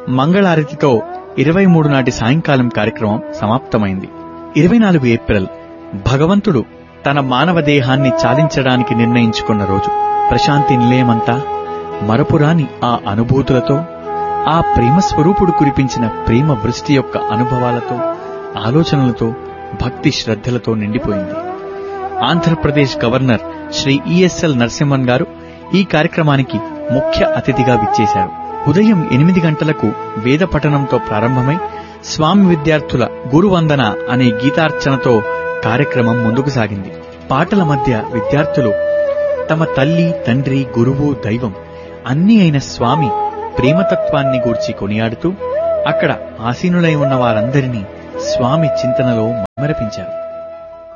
మంగళారతితో ఇరవై మూడు నాటి సాయంకాలం కార్యక్రమం సమాప్తమైంది ఇరవై నాలుగు ఏప్రిల్ భగవంతుడు తన మానవ దేహాన్ని చాలించడానికి నిర్ణయించుకున్న రోజు ప్రశాంతి నిలయమంతా మరపురాని ఆ అనుభూతులతో ఆ ప్రేమ స్వరూపుడు కురిపించిన ప్రేమ వృష్టి యొక్క అనుభవాలతో ఆలోచనలతో భక్తి శ్రద్ధలతో నిండిపోయింది ఆంధ్రప్రదేశ్ గవర్నర్ శ్రీ ఈఎస్ఎల్ నరసింహన్ గారు ఈ కార్యక్రమానికి ముఖ్య అతిథిగా విచ్చేశారు ఉదయం ఎనిమిది గంటలకు వేద పఠనంతో ప్రారంభమై స్వామి విద్యార్థుల గురువందన అనే గీతార్చనతో కార్యక్రమం ముందుకు సాగింది పాటల మధ్య విద్యార్థులు తమ తల్లి తండ్రి గురువు దైవం అన్నీ అయిన స్వామి ప్రేమతత్వాన్ని గూర్చి కొనియాడుతూ అక్కడ ఆసీనులై ఉన్న వారందరినీ స్వామి చింతనలో మరపించారు